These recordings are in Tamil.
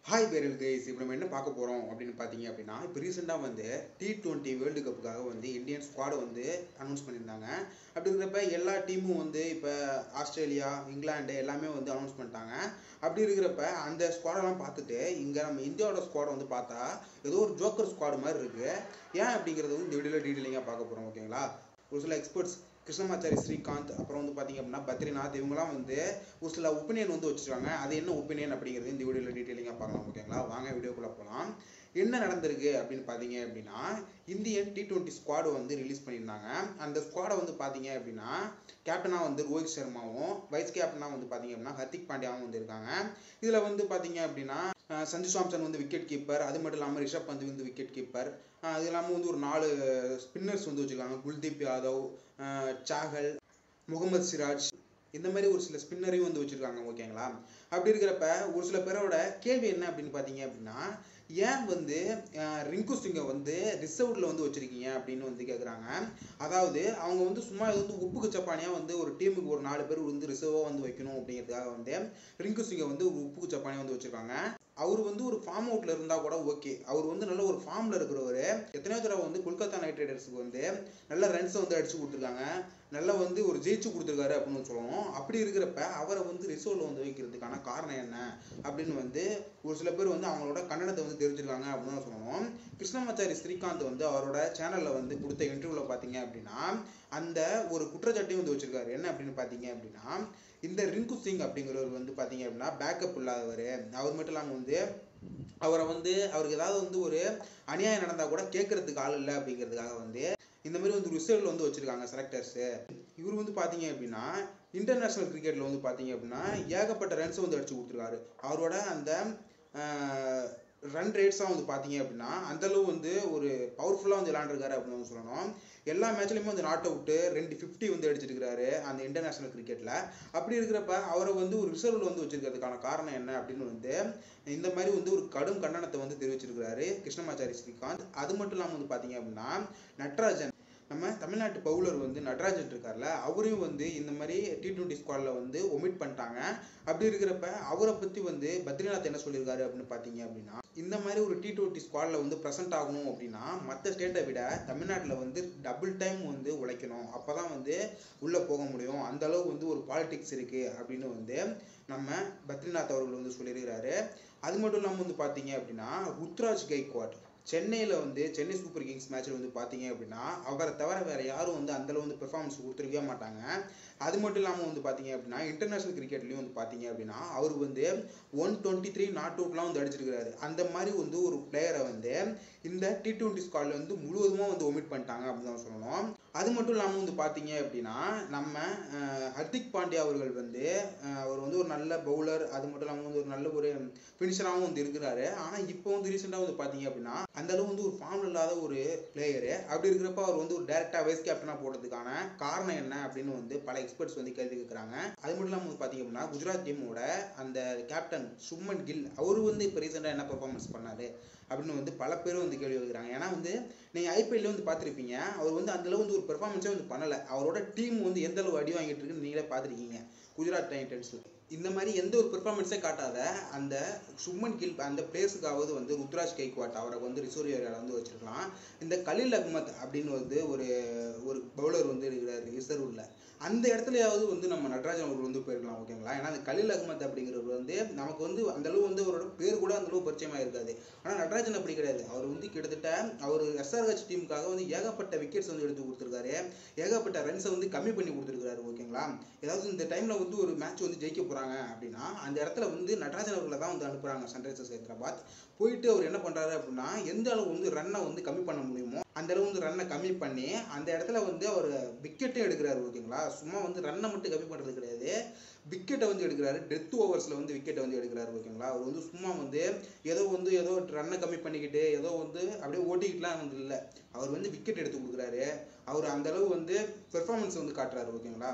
ஹாய் பேரல் கைஸ் இப்போ நம்ம என்ன பார்க்க போகிறோம் அப்படின்னு பார்த்தீங்க அப்படின்னா இப்போ ரீசெண்டாக வந்து டி டுவெண்ட்டி வேர்ல்டு கப்புக்காக வந்து இந்தியன் ஸ்குவாடை வந்து அனௌன்ஸ் பண்ணியிருந்தாங்க அப்படி இருக்கிறப்ப எல்லா டீமும் வந்து இப்போ ஆஸ்திரேலியா இங்கிலாந்து எல்லாமே வந்து அனௌன்ஸ் பண்ணிட்டாங்க அப்படி இருக்கிறப்ப அந்த ஸ்குவாடெல்லாம் பார்த்துட்டு இங்கே நம்ம இந்தியாவோட ஸ்குவாடை வந்து பார்த்தா ஏதோ ஒரு ஜோக்கர் ஸ்குவாடு மாதிரி இருக்குது ஏன் அப்படிங்கிறது வந்து இந்த வீடியோவில் டீட்டெயிலிங்காக பார்க்க போகிறோம் ஓகேங்களா ஒரு சில எக்ஸ்பர்ட்ஸ் கிருஷ்ணமாச்சாரி ஸ்ரீகாந்த் அப்புறம் வந்து பார்த்தீங்க அப்படின்னா பத்ரிநாத் இவங்கலாம் வந்து ஒரு சில ஒப்பீனியன் வந்து வச்சுருக்காங்க அது என்ன ஒப்பீனியன் அப்படிங்கிறது இந்த வீடியோவில் டீட்டெயிலிங்காக பார்க்கலாம் ஓகேங்களா வாங்க வீடியோக்குள்ளே போகலாம் என்ன நடந்திருக்கு அப்படின்னு பார்த்தீங்க அப்படின்னா இந்தியன் டி டுவெண்ட்டி ஸ்குவாடு வந்து ரிலீஸ் பண்ணியிருந்தாங்க அந்த ஸ்குவாடை வந்து பார்த்தீங்க அப்படின்னா கேப்டனாக வந்து ரோஹித் சர்மாவும் வைஸ் கேப்டனாக வந்து பார்த்தீங்க அப்படின்னா ஹர்திக் பாண்டியாவும் வந்து இருக்காங்க இதில் வந்து பார்த்தீங்க அப்படின்னா அஹ் சஞ்சு சாம்சன் வந்து விக்கெட் கீப்பர் அது மட்டும் இல்லாமல் ரிஷப் பந்த் வந்து விக்கெட் கீப்பர் அது இல்லாமல் வந்து ஒரு நாலு ஸ்பின்னர்ஸ் வந்து வச்சுருக்காங்க குல்தீப் யாதவ் அஹ் சாகல் முகமது சிராஜ் இந்த மாதிரி ஒரு சில ஸ்பின்னரையும் வந்து வச்சுருக்காங்க ஓகேங்களா அப்படி இருக்கிறப்ப ஒரு சில பேரோட கேள்வி என்ன அப்படின்னு பார்த்தீங்க அப்படின்னா ஏன் வந்து அஹ், ரிங்கு சிங்கை வந்து ரிசர்வ்டில் வந்து வச்சுருக்கீங்க அப்படின்னு வந்து கேட்குறாங்க அதாவது அவங்க வந்து சும்மா இது வந்து உப்புக்கு சப்பானியாக வந்து ஒரு டீமுக்கு ஒரு நாலு பேர் வந்து ரிசர்வாக வந்து வைக்கணும் அப்படிங்கிறதுக்காக வந்து ரிங்கு சிங்கை வந்து ஒரு உப்புக்கு சப்பானியாக வந்து வச்சுருக்காங்க அவர் வந்து ஒரு ஃபார்ம் அவுட்ல இருந்தா கூட ஓகே அவர் வந்து நல்ல ஒரு ஃபார்ம்ல இருக்கிறவர் எத்தனையோ தடவை வந்து கொல்கத்தா நைட் ரைடர்ஸ்க்கு வந்து நல்ல ரன்ஸை வந்து அடிச்சு கொடுத்துருக்காங்க நல்லா வந்து ஒரு ஜெயிச்சு கொடுத்துருக்காரு அப்படின்னு சொல்லணும் அப்படி இருக்கிறப்ப அவரை வந்து ரிசர்வ்ல வந்து வைக்கிறதுக்கான காரணம் என்ன அப்படின்னு வந்து ஒரு சில பேர் வந்து அவங்களோட கண்டனத்தை வந்து தெரிஞ்சிருக்காங்க அப்படின்னு தான் சொல்லணும் கிருஷ்ணமாச்சாரி ஸ்ரீகாந்த் வந்து அவரோட சேனல்ல வந்து கொடுத்த இன்டர்வியூல பார்த்தீங்க அப்படின்னா அந்த ஒரு குற்றச்சாட்டையும் வந்து வச்சிருக்காரு என்ன அப்படின்னு பார்த்தீங்க அப்படின்னா இந்த ரிங்கு சிங் அப்படிங்கிறவர் வந்து பார்த்தீங்க அப்படின்னா பேக்கப் இல்லாதவர் அவர் மட்டும் இல்லாமல் வந்து அவரை வந்து அவருக்கு ஏதாவது வந்து ஒரு அநியாயம் நடந்தால் கூட கேட்கறதுக்கு ஆள் இல்லை அப்படிங்கிறதுக்காக வந்து இந்த மாதிரி வந்து ரிசர்வ்ல வந்து வச்சிருக்காங்க செலக்டர்ஸு இவர் வந்து பார்த்தீங்க அப்படின்னா இன்டர்நேஷ்னல் கிரிக்கெட்டில் வந்து பார்த்தீங்க அப்படின்னா ஏகப்பட்ட ரன்ஸ் வந்து அடிச்சு கொடுத்துருக்காரு அவரோட அந்த ரன் ரேட்ஸாக வந்து பார்த்தீங்க அப்படின்னா அந்தளவு வந்து ஒரு பவர்ஃபுல்லாக வந்து விளாண்டுருக்காரு அப்படின்னு வந்து சொல்லணும் எல்லா மேட்ச்லையுமே வந்து நாட் அவுட்டு ரெண்டு ஃபிஃப்டி வந்து அடிச்சிருக்காரு அந்த இன்டர்நேஷனல் கிரிக்கெட்டில் அப்படி இருக்கிறப்ப அவரை வந்து ஒரு ரிசர்வில் வந்து வச்சிருக்கிறதுக்கான காரணம் என்ன அப்படின்னு வந்து இந்த மாதிரி வந்து ஒரு கடும் கண்டனத்தை வந்து தெரிவிச்சிருக்கிறாரு கிருஷ்ணமாச்சாரி ஸ்ரீகாந்த் அது மட்டும் இல்லாமல் வந்து பார்த்தீங்க அப்படின்னா நட்ராஜன் நம்ம தமிழ்நாட்டு பவுலர் வந்து நடராஜன் இருக்கார்ல அவரையும் வந்து இந்த மாதிரி டி டுவெண்ட்டி ஸ்குவாடில் வந்து ஒமிட் பண்ணிட்டாங்க அப்படி இருக்கிறப்ப அவரை பற்றி வந்து பத்ரிநாத் என்ன சொல்லியிருக்காரு அப்படின்னு பார்த்தீங்க அப்படின்னா இந்த மாதிரி ஒரு டி டுவெண்ட்டி ஸ்குவாடில் வந்து ப்ரெசென்ட் ஆகணும் அப்படின்னா மற்ற ஸ்டேட்டை விட தமிழ்நாட்டில் வந்து டபுள் டைம் வந்து உழைக்கணும் அப்போ தான் வந்து உள்ளே போக முடியும் அந்த அளவு வந்து ஒரு பாலிடிக்ஸ் இருக்குது அப்படின்னு வந்து நம்ம பத்ரிநாத் அவர்கள் வந்து சொல்லியிருக்கிறாரு அது மட்டும் இல்லாமல் வந்து பார்த்தீங்க அப்படின்னா ருத்ராஜ் கைக்வாட் சென்னையில் வந்து சென்னை சூப்பர் கிங்ஸ் மேட்ச்சில் வந்து பார்த்தீங்க அப்படின்னா அவரை தவிர வேற யாரும் வந்து அந்தளவு வந்து பெர்ஃபார்மன்ஸ் கொடுத்துருக்கவே மாட்டாங்க அது மட்டும் இல்லாமல் வந்து பார்த்தீங்க அப்படின்னா இன்டர்நேஷனல் கிரிக்கெட்லையும் வந்து பார்த்தீங்க அப்படின்னா அவர் வந்து ஒன் டுவெண்ட்டி த்ரீ நாட் அவுட்லாம் வந்து அடிச்சிருக்காரு அந்த மாதிரி வந்து ஒரு பிளேயரை வந்து இந்த டி டுவெண்ட்டி ஸ்குவாடில் வந்து முழுவதுமாக வந்து ஒமிட் பண்ணிட்டாங்க அப்படின்னு தான் சொல்லணும் அது மட்டும் இல்லாமல் வந்து பார்த்தீங்க அப்படின்னா நம்ம அஹ், ஹர்திக் பாண்டியா அவர்கள் வந்து அஹ், அவர் வந்து ஒரு நல்ல பவுலர் அது மட்டும் இல்லாமல் வந்து ஒரு நல்ல ஒரு ஃபினிஷராகவும் வந்து இருக்கிறாரு ஆனால் இப்போ வந்து ரீசெண்டாக வந்து பார்த்தீங்க அப்படின்னா அந்த அளவு வந்து ஒரு ஃபார்ம் இல்லாத ஒரு பிளேயரு அப்படி இருக்கிறப்ப அவர் வந்து ஒரு டேரக்டாக வைஸ் கேப்டனாக போடுறதுக்கான காரணம் என்ன அப்படின்னு வந்து பல எக்ஸ்பர்ட்ஸ் வந்து கேள்வி கேட்குறாங்க அது மட்டும் இல்லாமல் வந்து பார்த்தீங்க அப்படின்னா குஜராத் டீமோட அந்த கேப்டன் சுப்மன் கில் அவர் வந்து இப்போ ரீசெண்டாக என்ன பெர்ஃபார்மன்ஸ் பண்ணாரு அப்படின்னு வந்து பல பேரும் வந்து கேள்வி கேட்குறாங்க ஏன்னா வந்து நீங்கள் ஐபிஎல்ல வந்து பார்த்துருப்பீங்க அவர் வந்து அந்த அளவு வந்து ஒரு பெர்ஃபார்மன்ஸே வந்து பண்ணலை அவரோட டீம் வந்து எந்த அளவு அடி வாங்கிட்டு இருக்குன்னு நீங்களே பார்த்துருக்கீங்க குஜராத் டைட்டன்ஸில் இந்த மாதிரி எந்த ஒரு பெர்ஃபார்மன்ஸே காட்டாத அந்த சுப்மன் கில் அந்த பிளேஸுக்காவது வந்து ருத்ராஜ் கைக்வாட் அவரை வந்து ரிசர்வ் ஏரியாவில் வந்து வச்சிருக்கலாம் இந்த கலில் அஹ்மத் அப்படின்னு வந்து ஒரு ஒரு பவுலர் வந்து இருக்கிறார் ரிசர்வ்ல அந்த இடத்துலயாவது வந்து நம்ம நடராஜன் அவர்கள் வந்து போயிருக்கலாம் ஓகேங்களா ஏன்னா அந்த கலில் அஹ்மத் அப்படிங்கிறவர் வந்து நமக்கு வந்து அந்த அளவு வந்து அவரோட பேர் கூட அந்த அளவு பரிச்சயமா இருக்காது ஆனால் நடராஜன் அப்படி கிடையாது அவர் வந்து கிட்டத்தட்ட அவர் எஸ்ஆர்ஹெச் டீமுக்காக வந்து ஏகப்பட்ட விக்கெட்ஸ் வந்து எடுத்து கொடுத்துருக்காரு ஏகப்பட்ட ரன்ஸை வந்து கம்மி பண்ணி கொடுத்துருக்காரு ஓகேங்களா ஏதாவது இந்த டைம்ல வந்து ஒரு மேட்ச் வந்து ஜெயிக்க போறாங்க அப்படின்னா அந்த இடத்துல வந்து நடராஜன் அவர்களை தான் வந்து அனுப்புறாங்க சன்ரைசர்ஸ் ஹைதராபாத் போயிட்டு அவர் என்ன பண்றாரு அப்படின்னா எந்த அளவு வந்து ரன்னை வந்து கம்மி பண்ண முடியுமோ அந்த அளவு வந்து ரன்னை கம்மி பண்ணி அந்த இடத்துல வந்து அவர் விக்கெட்டும் எடுக்கிறாரு ஓகேங்களா சும்மா வந்து ரன்னை மட்டும் கம்மி பண்றது கிடையாது விக்கெட்டை வந்து எடுக்கிறாரு டெத் ஓவர்ஸ்ல வந்து விக்கெட்டை வந்து எடுக்கிறாரு ஓகேங்களா அவர் வந்து சும்மா வந்து ஏதோ வந்து ஏதோ ரன்னை கம்மி பண்ணிக்கிட்டு ஏதோ வந்து அப்படியே ஓட்டிக்கிட்டுலாம் வந்து இல்லை அவர் வந்து விக்கெட் எடுத்து கொடுக்குறாரு அவர் அந்த அளவு வந்து பெர்ஃபார்மன்ஸ் வந்து காட்டுறாரு ஓகேங்களா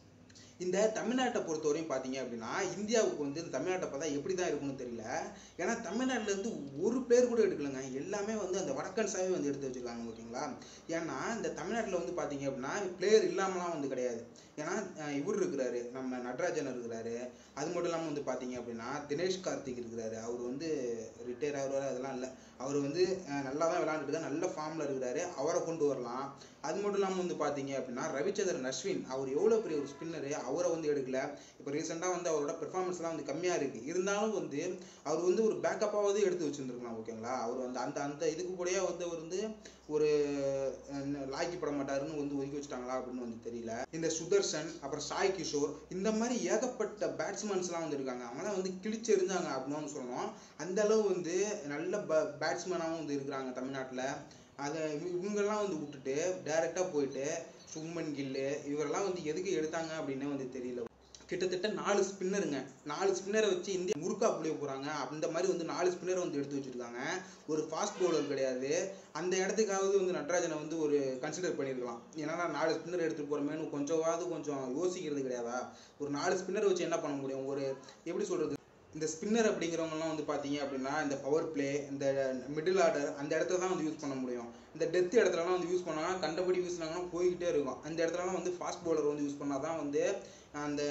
இந்த தமிழ்நாட்டை பொறுத்தவரையும் பார்த்தீங்க அப்படின்னா இந்தியாவுக்கு வந்து இந்த தமிழ்நாட்டை பார்த்தா எப்படி தான் இருக்கும்னு தெரியல ஏன்னா தமிழ்நாட்டுல இருந்து ஒரு பேர் கூட எடுக்கலைங்க எல்லாமே வந்து அந்த வடக்கன்ஸாவே வந்து எடுத்து வச்சிருக்காங்க ஓகேங்களா ஏன்னா இந்த தமிழ்நாட்டில் வந்து பார்த்தீங்க அப்படின்னா பிளேயர் இல்லாமலாம் வந்து கிடையாது ஏன்னா அஹ் இவர் இருக்கிறாரு நம்ம நடராஜன் இருக்கிறாரு அது மட்டும் இல்லாமல் வந்து பார்த்தீங்க அப்படின்னா தினேஷ் கார்த்திக் இருக்கிறாரு அவர் வந்து ரிட்டையர் ஆகுவார் அதெல்லாம் இல்லை அவர் வந்து அஹ், நல்லா தான் விளையாண்டுட்டு நல்ல ஃபார்மில் இருக்கிறாரு அவரை கொண்டு வரலாம் அது மட்டும் இல்லாமல் வந்து பார்த்தீங்க அப்படின்னா ரவிச்சந்திரன் அஸ்வின் அவர் எவ்வளோ பெரிய ஒரு ஸ்பின்னரு அவரை வந்து எடுக்கல இப்போ ரீசெண்டாக வந்து அவரோட பெர்ஃபார்மன்ஸ்லாம் வந்து கம்மியாக இருக்குது இருந்தாலும் வந்து அவர் வந்து ஒரு பேக்கப்பாவது எடுத்து வச்சுருந்துருக்கலாம் ஓகேங்களா அவர் வந்து அந்த அந்த இதுக்கு கூடயே வந்து அவர் வந்து ஒரு அஹ், லாய்க்கப்பட மாட்டாருன்னு வந்து ஒதுக்கி வச்சுட்டாங்களா அப்படின்னு வந்து தெரியல இந்த சுதர்சன் அப்புறம் சாய் கிஷோர் இந்த மாதிரி ஏகப்பட்ட பேட்ஸ்மேன்ஸ்லாம் வந்து இருக்காங்க அவங்களாம் வந்து கிழிச்சு எறிஞ்சாங்க அப்படின்னு வந்து சொல்லணும் அந்த அளவு வந்து நல்ல ப பேட்ஸ்மேனாகவும் வந்து இருக்கிறாங்க தமிழ்நாட்டில் அதை இவ- இவங்கெல்லாம் வந்து விட்டுட்டு டைரெக்டாக போயிட்டு சும்மன் கில்லு இவரெல்லாம் வந்து எதுக்கு எடுத்தாங்க அப்படின்னு வந்து தெரியல கிட்டத்தட்ட நாலு ஸ்பின்னருங்க நாலு ஸ்பின்னரை வச்சு இந்தியா முறுக்கா புளிய போகிறாங்க அந்த மாதிரி வந்து நாலு ஸ்பின்னரை வந்து எடுத்து வச்சிருக்காங்க ஒரு ஃபாஸ்ட் பவுலர் கிடையாது அந்த இடத்துக்காவது வந்து நட்ராஜனை வந்து ஒரு கன்சிடர் பண்ணியிருக்கலாம் ஏன்னா நாலு ஸ்பின்னர் எடுத்துகிட்டு போகிறோமேனு கொஞ்சமாவது கொஞ்சம் யோசிக்கிறது கிடையாதா ஒரு நாலு ஸ்பின்னர் வச்சு என்ன பண்ண முடியும் ஒரு எப்படி சொல்கிறது இந்த ஸ்பின்னர் அப்படிங்கிறவங்கலாம் வந்து பார்த்தீங்க அப்படின்னா இந்த பவர் பிளே இந்த மிடில் ஆர்டர் அந்த இடத்துல தான் வந்து யூஸ் பண்ண முடியும் இந்த டெத் இடத்துலலாம் வந்து யூஸ் பண்ணாங்கன்னா கண்டபடி யூஸ் பண்ணாங்கன்னா போய்கிட்டே இருக்கும் அந்த இடத்துலலாம் வந்து ஃபாஸ்ட் பவுலர் வந்து யூஸ் பண்ணால் தான் வந்து அந்த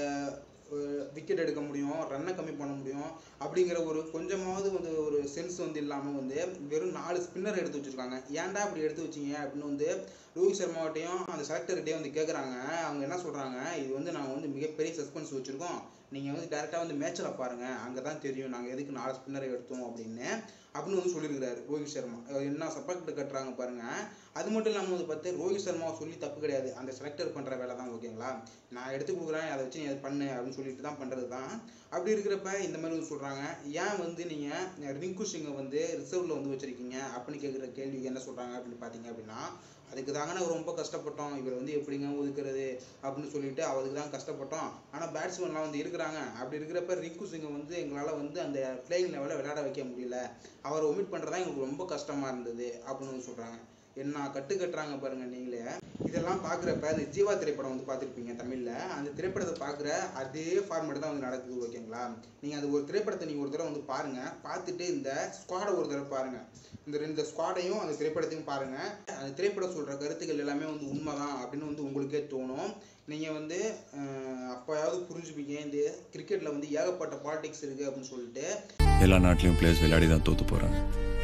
விக்கெட் எடுக்க முடியும் ரன்னை கம்மி பண்ண முடியும் அப்படிங்கிற ஒரு கொஞ்சமாவது வந்து ஒரு சென்ஸ் வந்து இல்லாமல் வந்து வெறும் நாலு ஸ்பின்னர் எடுத்து வச்சிருக்காங்க ஏன்டா அப்படி எடுத்து வச்சீங்க அப்படின்னு வந்து ரோஹித் சர்மாவட்டையும் அந்த செலக்டர்கிட்டையும் வந்து கேட்குறாங்க அவங்க என்ன சொல்கிறாங்க இது வந்து நாங்கள் வந்து மிகப்பெரிய சஸ்பென்ஸ் வச்சுருக்கோம் நீங்கள் வந்து டேரெக்டாக வந்து மேட்ச்சில் பாருங்கள் அங்கே தான் தெரியும் நாங்கள் எதுக்கு நாலு ஸ்பின்னரை எடுத்தோம் அப்படின்னு அப்படின்னு வந்து சொல்லியிருக்கிறாரு ரோஹித் சர்மா அவர் என்ன சப்போர்ட் கட்டுறாங்க பாருங்க அது மட்டும் இல்லாமல் வந்து பார்த்து ரோஹித் சர்மாவை சொல்லி தப்பு கிடையாது அந்த செலக்டர் பண்ணுற வேலை தான் ஓகேங்களா நான் எடுத்து கொடுக்குறேன் அதை வச்சு நீ அதை பண்ணு அப்படின்னு சொல்லிட்டு தான் பண்ணுறது தான் அப்படி இருக்கிறப்ப இந்த மாதிரி வந்து சொல்கிறாங்க ஏன் வந்து நீங்கள் ரிங்கு சிங்கை வந்து ரிசர்வில் வந்து வச்சுருக்கீங்க அப்படின்னு கேட்குற கேள்விக்கு என்ன சொல்கிறாங்க அப்படின்னு பார்த்தீங்க அப்படின்னா அதுக்கு தாங்க நாங்கள் ரொம்ப கஷ்டப்பட்டோம் இவர் வந்து எப்படிங்க ஒதுக்குறது அப்படின்னு சொல்லிட்டு அவருக்கு தான் கஷ்டப்பட்டோம் ஆனால் பேட்ஸ்மேன்லாம் வந்து இருக்கிறாங்க அப்படி இருக்கிறப்ப ரிங்கு சிங்கை வந்து எங்களால் வந்து அந்த பிளேயிங் லெவலில் விளையாட வைக்க முடியல அவரை ஒமிட் பண்ணுறதா எங்களுக்கு ரொம்ப கஷ்டமாக இருந்தது அப்படின்னு வந்து சொல்கிறாங்க என்ன கட்டு கட்டுறாங்க பாருங்க நீங்களே இதெல்லாம் பார்க்குறப்ப இந்த ஜீவா திரைப்படம் வந்து பார்த்துருப்பீங்க தமிழில் அந்த திரைப்படத்தை பார்க்குற அதே ஃபார்மேட் தான் வந்து நடக்குது ஓகேங்களா நீங்கள் அது ஒரு திரைப்படத்தை நீங்கள் ஒரு தடவை வந்து பாருங்கள் பார்த்துட்டு இந்த ஸ்குவாடை ஒரு தடவை பாருங்கள் இந்த ரெண்டு ஸ்குவாடையும் அந்த திரைப்படத்தையும் பாருங்கள் அந்த திரைப்படம் சொல்கிற கருத்துக்கள் எல்லாமே வந்து உண்மைதான் அப்படின்னு வந்து உங்களுக்கே தோணும் நீங்கள் வந்து அஹ், அப்போயாவது புரிஞ்சுப்பீங்க இந்த கிரிக்கெட்டில் வந்து ஏகப்பட்ட பாலிடிக்ஸ் இருக்குது அப்படின்னு சொல்லிட்டு எல்லா நாட்டிலையும் பிளேயர்ஸ் விளையாடி தான் தோத்து போகிறாங்க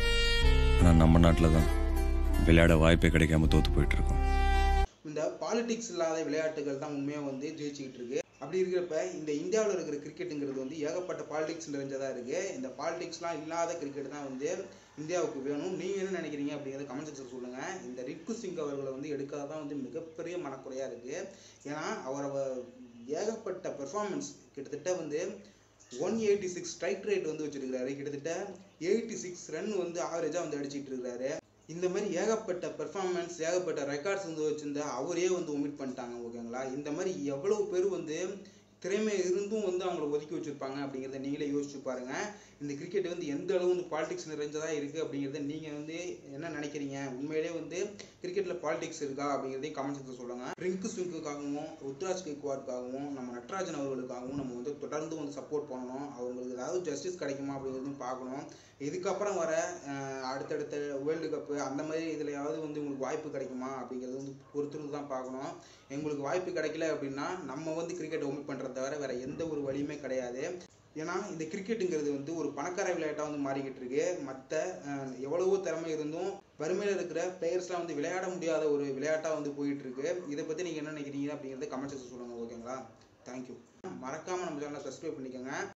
ஆனால் நம்ம நாட்டில் தான் விளையாட வாய்ப்பே கிடைக்காம தோத்து போயிட்டு இருக்கோம் இந்த பாலிடிக்ஸ் இல்லாத விளையாட்டுகள் தான் உண்மையாக வந்து ஜெயிச்சுக்கிட்டு இருக்கு அப்படி இருக்கிறப்ப இந்த இந்தியாவில் இருக்கிற கிரிக்கெட்டுங்கிறது வந்து ஏகப்பட்ட பாலிடிக்ஸ் நிறைஞ்சதா இருக்கு இந்த பாலிடிக்ஸ்லாம் இல்லாத கிரிக்கெட் தான் வந்து இந்தியாவுக்கு வேணும் நீங்க என்ன நினைக்கிறீங்க அப்படிங்கிறத கமெண்ட் செக்ஷன் சொல்லுங்க இந்த ரிக்கு சிங் அவர்களை வந்து எடுக்காத தான் வந்து மிகப்பெரிய மனக்குறையா இருக்கு ஏன்னா அவரை வ- ஏகப்பட்ட பெர்ஃபார்மன்ஸ் கிட்டத்தட்ட வந்து one eighty six strike rate வந்து வச்சிருக்காரு கிட்டத்தட்ட எயிட்டி சிக்ஸ் ரன் வந்து ஆவரேஜாக வந்து அடிச்சிட்டு இருக்காரு இந்த மாதிரி ஏகப்பட்ட பெர்ஃபார்மன்ஸ் ஏகப்பட்ட ரெக்கார்ட்ஸ் வந்து வச்சிருந்த அவரே வந்து ஒமிட் பண்ணிட்டாங்க ஓகேங்களா இந்த மாதிரி எவ்வளவு பேர் வந்து திறமை இருந்தும் வந்து அவங்கள ஒதுக்கி வச்சிருப்பாங்க அப்படிங்கிறத நீங்களே யோசிச்சு பாருங்க இந்த கிரிக்கெட் வந்து எந்த அளவு வந்து பாலிடிக்ஸ் நிறைஞ்சதா இருக்கு அப்படிங்கிறத நீங்க வந்து என்ன நினைக்கிறீங்க உண்மையிலே வந்து கிரிக்கெட்ல பாலிடிக்ஸ் இருக்கா அப்படிங்கிறதையும் கமெண்ட் செக்ஷன் சொல்லுங்க ரிங்கு ஸ்விங்குக்காகவும் ருத்ராஜ் கெக்வாருக்காகவும் நம்ம நட்ராஜன் அவர்களுக்காகவும் நம்ம வந்து தொடர்ந்து வந்து சப்போர்ட் பண்ணணும் அவங்களுக்கு ஏதாவது ஜஸ்டிஸ் கிடைக்குமா அப்படிங்கிறதையும் பார்க்கணும் இதுக்கப்புறம் வர அஹ், அடுத்தடுத்த வேர்ல்டு கப்பு அந்த மாதிரி இதுலயாவது வந்து உங்களுக்கு வாய்ப்பு கிடைக்குமா அப்படிங்கிறது வந்து பொறுத்திருந்து தான் பார்க்கணும் எங்களுக்கு வாய்ப்பு கிடைக்கல அப்படின்னா நம்ம வந்து கிரிக்கெட் ஒமிட் பண்ணுறத தவிர வேற எந்த ஒரு வழியுமே கிடையாது ஏன்னா இந்த கிரிக்கெட்டுங்கிறது வந்து ஒரு பணக்கார விளையாட்டாக வந்து மாறிக்கிட்டு இருக்கு மற்ற எவ்வளவோ திறமை இருந்தும் வறுமையில் இருக்கிற பிளேயர்ஸ்லாம் வந்து விளையாட முடியாத ஒரு விளையாட்டாக வந்து போயிட்டு இருக்கு இதை பற்றி நீங்கள் என்ன நினைக்கிறீங்க அப்படிங்கிறத கமெண்ட் செக்ஷன் சொல்லுங்கள் ஓகேங்களா தேங்க்யூ மறக்காமல் நம்ம சேனலை சப்ஸ்கிரைப் பண்ணிக்கோங்க